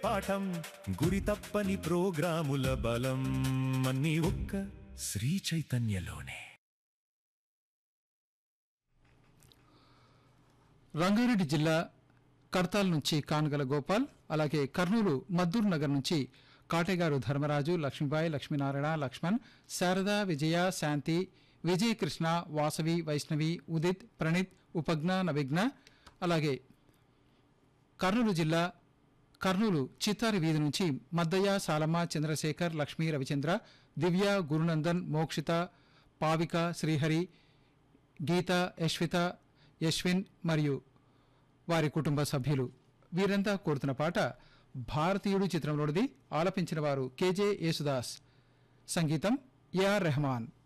పాఠం గురి తప్పని ప్రోగ్రాముల బలం అన్ని ఒక్క శ్రీ చైతన్యలోనే రంగారెడ్డి జిల్లా కడతాల్ నుంచి కానుగల గోపాల్ అలాగే కర్నూలు మద్దూరు నగర్ నుంచి కాటేగారు ధర్మరాజు లక్ష్మీబాయి లక్ష్మీనారాయణ లక్ష్మణ్ శారద విజయ శాంతి విజయకృష్ణ వాసవి వైష్ణవి ఉదిత్ ప్రణీత్ ఉపజ్ఞ నవిఘ్న అలాగే కర్నూలు జిల్లా కర్నూలు చిత్తారి వీధి నుంచి మద్దయ్య సాలమ్మ చంద్రశేఖర్ లక్ష్మీ రవిచంద్ర దివ్య గురునందన్ మోక్షిత పావిక శ్రీహరి గీత యశ్విత యశ్విన్ మరియు వారి కుటుంబ సభ్యులు వీరంతా కోరుతున్న పాట భారతీయుడు చిత్రంలోనిది ఆలపించిన వారు కేజే యేసుదాస్ సంగీతం ఏఆర్ రెహమాన్